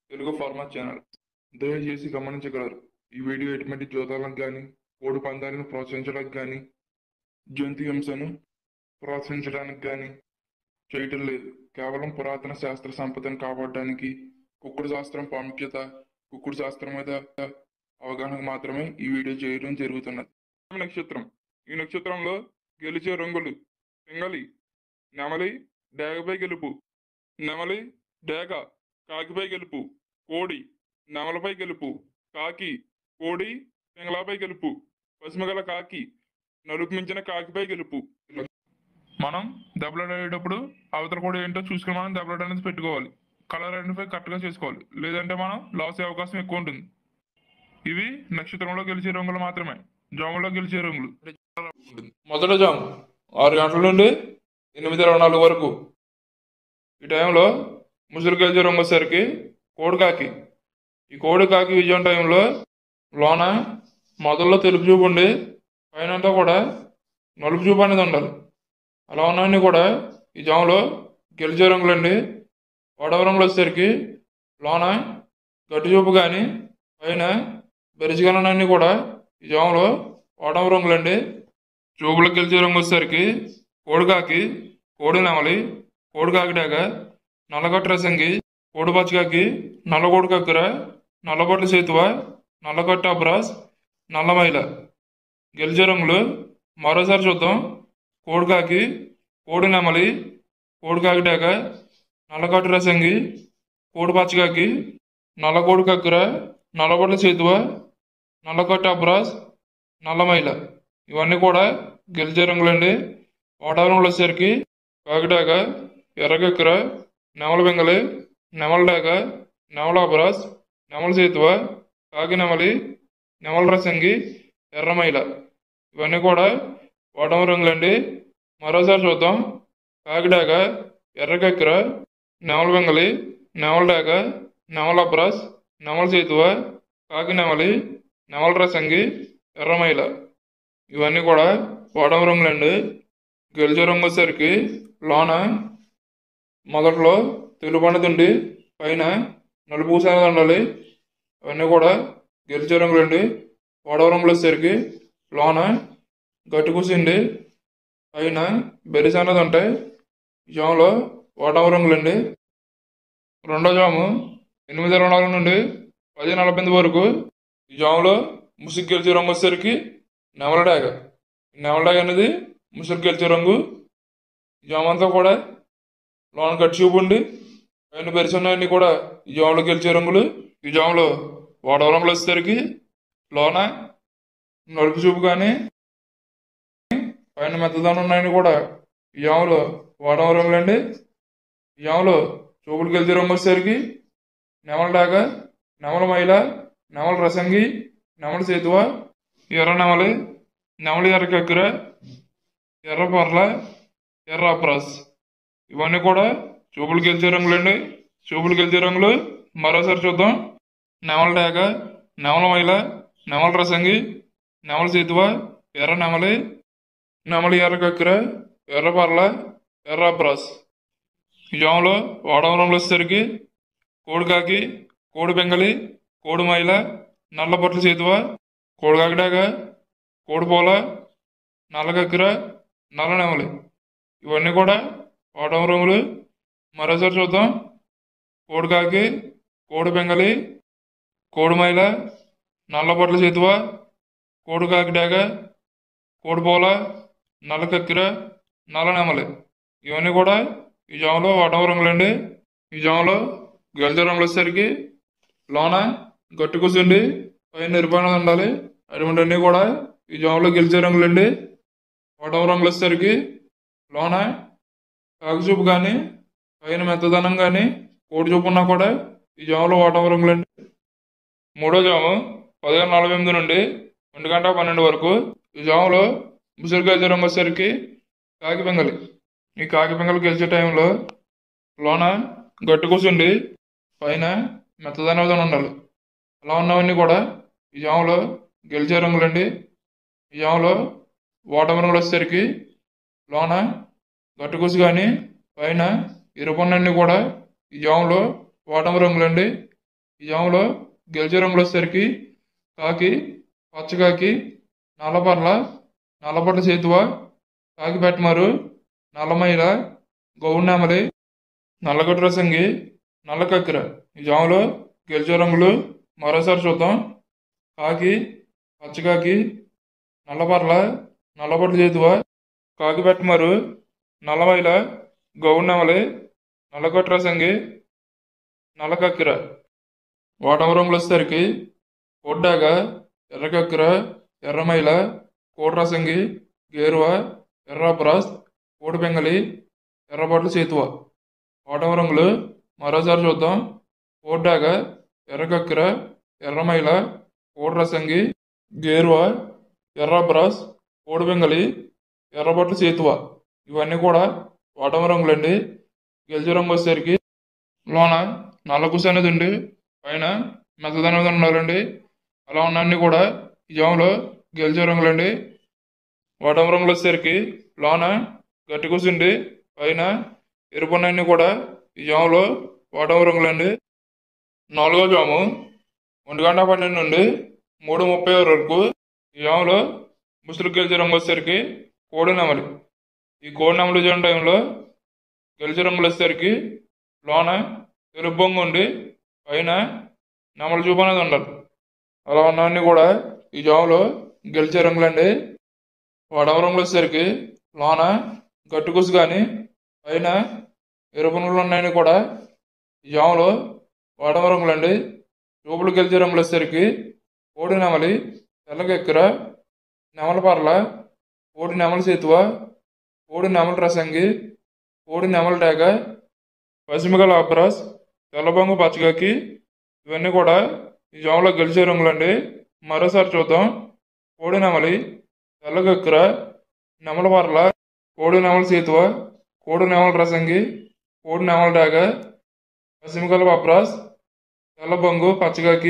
Telugu format channel దయచేసి గమనించగలరు ఈ వీడియో ఎటువంటి జోదాలకు కానీ కోడి పందాలను ప్రోత్సహించడానికి కానీ జంతు హింసను ప్రోత్సహించడానికి కానీ చేయటం లేదు కేవలం పురాతన శాస్త్ర సంపదను కాపాడడానికి కుక్కుడు శాస్త్రం ప్రాముఖ్యత కుక్కుడు శాస్త్రం మీద అవగాహనకు మాత్రమే ఈ వీడియో చేయడం జరుగుతున్నది నక్షత్రం ఈ నక్షత్రంలో గెలిచే రంగులు పింగళి నెమలి డేగపై గెలుపు నెమలి డేగ కాకిపై గెలుపు కోడి నెమలపై గెలుపు కాకి కోడి పింగళాపై గెలుపు పసుమగల కాకి నలుపు మించిన కాకిపై గెలుపు మనం దెబ్బలాడేటప్పుడు అవతల కూడా ఏంటో చూసుకుని మనం దెబ్బలాట అనేది పెట్టుకోవాలి కలర్ ఐడెంటిఫై కరెక్ట్గా చేసుకోవాలి లేదంటే మనం లాస్ అయ్యే అవకాశం ఎక్కువ ఉంటుంది ఇవి నక్షత్రంలో గెలిచే రంగులు మాత్రమే జాములో గెలిచే రంగులు మొదటి జాము ఆరు గంటల నుండి ఎనిమిది ఇరవై నాలుగు వరకు ఈ టైంలో ముసురు గెలిచే రంగు వచ్చేసరికి కోడికాకి ఈ కోడికాకి విజయం టైంలో లోన మొదల్లో తెలుపు చూపు ఉండి పైన అంతా కూడా నలుపు చూపు అనేది ఉండాలి అలా ఉన్నవన్నీ కూడా ఈ జాములో గెలిచే రంగులండి వడవ రంగులు వచ్చేసరికి లోన గట్టి చూపు కానీ పైన బెరిసిగలనన్నీ కూడా ఈ జాములో వడవ రంగులండి చూపులకు గెలిచే రంగు వచ్చేసరికి కోడికాకి కోడి నెమలి కోడికాకి డాగ నల్లగొట్ట రసంగి కోడి పచ్చకాకి నల్లగోడు కక్కుర నల్లబొట్ల సేతువ నల్లగొట్ట అబ్రాస్ నల్లమైల గెలిచే రంగులు మరోసారి చూద్దాం కోడికాకి కోడి నెమలి కోడికాకి డాగ నల్లగొట్ట రసంగి కోడి పచ్చకాకి నల్లగోడు కక్కుర నల్లబొట్ల సేతువ నల్లగొట్ట అబ్రాస్ నల్లమైల ఇవన్నీ కూడా గెలిచే రంగులండి వాతావరణంలో వచ్చేసరికి కాకిడాక ఎర్రకెక్కర నెమల బెంగలి నెమల డాక నెమల అబ్రాస్ నెమల సేతువ కాకి నెమలి నెమల రసంగి ఎర్రమైల ఇవన్నీ కూడా వాటమ రంగులండి మరోసారి చూద్దాం కాకిడాక ఎర్రకెక్కర నెమల బెంగలి నెమల డాక నెమల అబ్రాస్ నెమల సేతువ కాకి నెమలి నెమల రసంగి ఎర్రమైల ఇవన్నీ కూడా వాటమ రంగులండి గెలిచే రంగు వచ్చేసరికి లోన మొదట్లో తెలుపు అనేది ఉండి పైన నలుపు పూస అనేది ఉండాలి అవన్నీ కూడా గెలిచే రంగులండి వాడవ రంగులు వచ్చేసరికి లోన గట్టి కూసిండి పైన బెరిస అనేది ఉంటాయి ఈ జాములో వాటవ రంగులండి రెండో జాము ఎనిమిది ఇరవై నాలుగు నుండి పది నలభై ఎనిమిది వరకు ఈ జాములో ముసుగు గెలిచే రంగు వచ్చేసరికి నెమల డాగ నెమల డాగ అనేది ముసుగు గెలిచే రంగు ఈ జామ అంతా కూడా లోన కట్టి చూపు ఉండి పైన పెరిచున్నాయన్నీ కూడా ఈ జాములో గెలిచే రంగులు ఈ జాములో వాడవ రంగులు వచ్చేసరికి లోన నలుపు చూపు కానీ పైన మెత్తదనం ఉన్నాయని కూడా ఈ జాములో వాడవ రంగులు అండి ఈ జాములో చూపులు గెలిచే రంగు వచ్చేసరికి నెమల డాగ నెమల మైల నెమల రసంగి నెమల సేతువ ఎర్ర నెమలి నెమలి ఎర్ర కక్కుర ఎర్ర పర్ల ఎర్ర అప్రాస్ ఇవన్నీ కూడా చూపులు గెలిచే రంగులండి చూపులు గెలిచే రంగులు మరోసారి చూద్దాం నెమల డాగ నెమల మైల నెమల రసంగి నెమల సేతువ ఎర్ర నెమలి నెమలి ఎర్ర కక్కుర ఎర్ర పర్ల ఎర్ర అప్రాస్ ఈ జాములో వాడవ రంగులు వచ్చేసరికి కోడికాకి కోడి బెంగలి కోడి మైల నల్ల బొట్ల సేతువ కోడికాకి డాగ కోడిపోల నల్ల కక్కుర నల్ల నెమలి ఇవన్నీ కూడా వాటం రంగులు మరోసారి చూద్దాం కోడికాకి కోడి బెంగలి కోడిమైల నల్లబొట్ల చేతువ కోడికాకి డాగ కోడిపోల నల్ల కక్కిర నల్ల నెమలి ఇవన్నీ కూడా ఈ జాములో వాటం రంగులండి ఈ జాములో గెలిచే రంగులు వచ్చేసరికి లోన గట్టి కూర్చుండి పైన నిరుపణ ఉండాలి అటువంటివన్నీ కూడా ఈ జాములో గెలిచే రంగులండి వాటం రంగులు వచ్చేసరికి లోన కాకుచూపు కానీ పైన మెత్తదనం కానీ కోడి చూపు ఉన్నా కూడా ఈ జాములో వాటం రంగులండి మూడో జాము పదిహేను నలభై ఎనిమిది నుండి ఒంటి గంట పన్నెండు వరకు ఈ జాములో ముసురు గెలిచే రంగు వచ్చేసరికి కాకి పెంగలి ఈ కాకి పెంగలు గెలిచే టైంలో లోన గట్టు కూర్చుండి పైన మెత్తదనం ఉండాలి అలా ఉన్నవన్నీ కూడా ఈ జాములో గెలిచే రంగులండి ఈ జాములో ఓటమి రంగులు వచ్చేసరికి లోన గట్టుకుసి కానీ పైన ఎరుపన్నన్ని కూడా ఈ జాములో ఓటమి రంగులండి ఈ జాములో గెలిచే రంగులు వచ్చేసరికి కాకి పచ్చకాకి నల్లపర్ల నల్లపట్ల చేతువ కాకి పెట్టమారు నల్లమైల గౌన్నెమలి నల్లగొట్టు రసంగి నల్ల కక్కిర ఈ జాములో గెలిచే రంగులు మరోసారి చూద్దాం కాకి పచ్చకాకి నల్లపర్ల నల్లపట్ల చేతువ కాకి పెట్టమారు నల్లమైల గౌన్నెమలి నల్లగొట్టు రసంగి నల్ల కక్కిర ఓటమ రంగులు వచ్చేసరికి కొడ్డాక ఎర్రకక్కిర ఎర్రమైల కోటరసంగి గేరువ ఎర్రబ్రాస్ కోడిపెంగలి ఎర్రబొట్ల చేతువ ఓటమ రంగులు మరోసారి చూద్దాం కోడ్డాక ఎర్రకక్కిర ఎర్రమైల కోటరసంగి గేరువ ఎర్రబ్రాస్ కోడిపెంగలి ఎర్రబొట్ల చేతువ ఇవన్నీ కూడా ఓటమ రంగులండి గెలిచే రంగు వచ్చేసరికి లోన నల్లకుస అనేది ఉండి పైన మెత్తదనం అనేది ఉండాలండి అలా ఉన్నన్ని కూడా ఈ జాములో గెలిచే రంగులండి ఓటమ రంగులు వచ్చేసరికి లోన గట్టి కూసుండి పైన ఎరుపున్నన్ని కూడా ఈ జాములో ఓటమ రంగులండి నాలుగో జాము ఒంటి గంట పన్నెండు నుండి మూడు ముప్పై వరకు ఈ జాములో ముసులు గెలిచే రంగు వచ్చేసరికి కోడి నెమలి ఈ కోడి నెమలి చేయడం టైంలో గెలిచే రంగులు వచ్చేసరికి లోన ఎరుపు బొంగు ఉండి పైన నెమలి చూపు అనేది ఉండాలి అలా ఉన్నవన్నీ కూడా ఈ జాములో గెలిచే రంగులండి వడవ రంగులు వచ్చేసరికి లోన గట్టుకుసు కానీ పైన ఎరుపు రంగులు ఉన్నాయని కూడా ఈ జాములో వడవ రంగులండి చూపులు గెలిచే రంగులు వచ్చేసరికి కోడి నెమలి తెల్లగెక్కర నెమల పర్ల కోడి నెమల చేతువ కోడి నెమల రసంగి కోడి నెమల డేగ పసిమిగల అబ్రాస్ తెల్లబొంగు పచ్చగాకి ఇవన్నీ కూడా ఈ జాములో గెలిచే రంగులండి మరోసారి చూద్దాం కోడి నెమలి తెల్లగక్కుర నెమల పర్ల కోడి నెమల సీతువ కోడి నెమల రసంగి కోడి నెమల డాగ పసిమిగల అబ్రాస్ తెల్లబొంగు పచ్చగాకి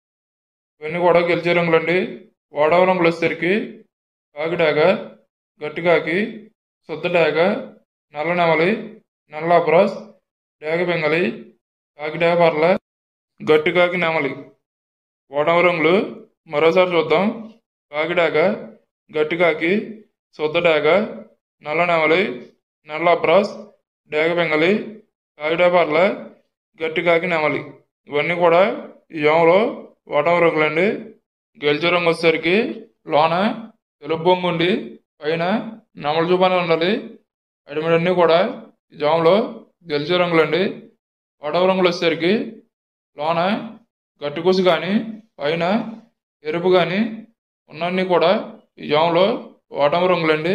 ఇవన్నీ కూడా గెలిచే రంగులండి ఓడవ రంగులు వచ్చేసరికి కాకి డాగ గట్టి కాకి శుద్ధ డాగ నల్ల నెమలి నల్ల అబ్రాస్ డేగ బెంగలి కాకి డేగ పర్ల గట్టి కాకి నెమలి ఓటమ రంగులు మరోసారి చూద్దాం కాకి డాగ గట్టి కాకి శుద్ధ డాగ నల్ల నెమలి నల్ల అబ్రాస్ డేగ బెంగలి కాకి డేగ పర్ల గట్టి కాకి నెమలి ఇవన్నీ కూడా ఈ జాములో ఓటమ రంగులండి గెలిచే రంగు వచ్చేసరికి లోన తెలుపు బొంగు ఉండి పైన నెమల చూపనే ఉండాలి అడిమిడన్నీ కూడా ఈ జాములో గెలిచే రంగులండి వడవ రంగులు వచ్చేసరికి లోన గట్టుకుసు కానీ పైన ఎరుపు కానీ ఉన్నన్ని కూడా ఈ జాములో ఓటమ రంగులండి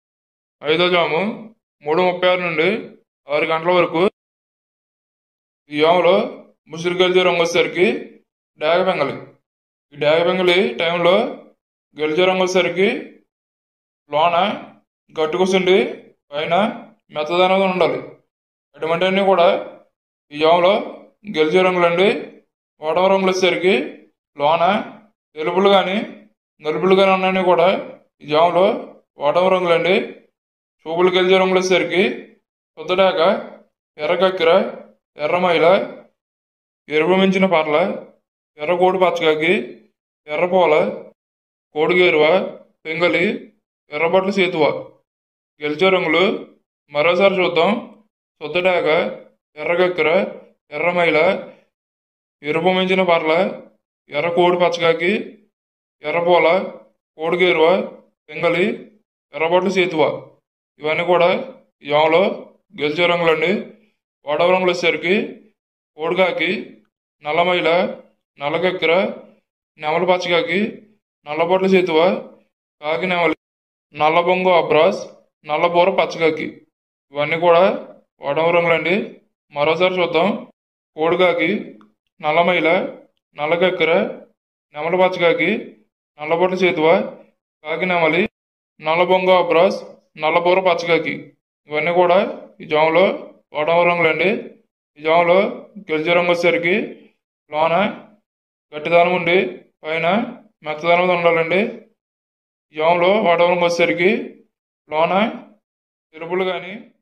ఐదో జాము మూడు ముప్పై ఆరు నుండి ఆరు గంటల వరకు ఈ జాములో ముసురు గెలిచే రంగు వచ్చేసరికి డాగ బెంగలి ఈ డాగ బెంగలి టైంలో గెలిచే రంగు వచ్చేసరికి లోన గట్టుకుసుండి పైన మెత్తదనంగా ఉండాలి అటువంటివన్నీ కూడా ఈ జాములో గెలిచే రంగులండి ఓటమ రంగులు వచ్చేసరికి లోన తెలుపులు కానీ నలుపులు కానీ ఉన్నాయని కూడా ఈ జాములో ఓటమ రంగులండి చూపులు గెలిచే రంగులు వచ్చేసరికి పొద్దుడాక ఎర్రకక్కిర ఎర్రమైల ఎరుపు మించిన పర్ల ఎర్ర కోడి పచ్చకాకి ఎర్రపోల కోడిగేరువ పెంగలి ఎర్రబట్ల సేతువ గెలిచే రంగులు మరోసారి చూద్దాం సొద్దడాక ఎర్రగక్కెర ఎర్రమైల ఎరుపు మించిన పర్ల ఎర్ర కోడి పచ్చకాకి ఎర్రపోల కోడిగేరువ పెంగలి ఎర్రబొట్ల సేతువ ఇవన్నీ కూడా ఈ జామలో గెలిచే రంగులండి ఓడవ రంగులు వచ్చేసరికి కోడికాకి నల్లమైల నల్లగక్కెర నెమల పచ్చకాకి నల్లబొట్ల సేతువ కాకి నెమలి నల్లబొంగు అబ్రాస్ నల్లబూర పచ్చకాకి ఇవన్నీ కూడా ఓటమ రంగులండి మరోసారి చూద్దాం కోడికాకి నల్లమైల నల్లగక్కెర నెమల పచ్చకాకి నల్లబొట్ల చేతువ కాకి నెమలి నల్లబొంగు అబ్రాస్ నల్లబూర పచ్చకాకి ఇవన్నీ కూడా ఈ జాములో ఓటమ రంగులండి ఈ జాములో గెలిచే రంగు వచ్చేసరికి లోన గట్టిదనం ఉండి పైన మెత్తదనం మీద ఉండాలండి ఈ జాములో ఓటమ రంగు వచ్చేసరికి లోన ఎరుపులు కానీ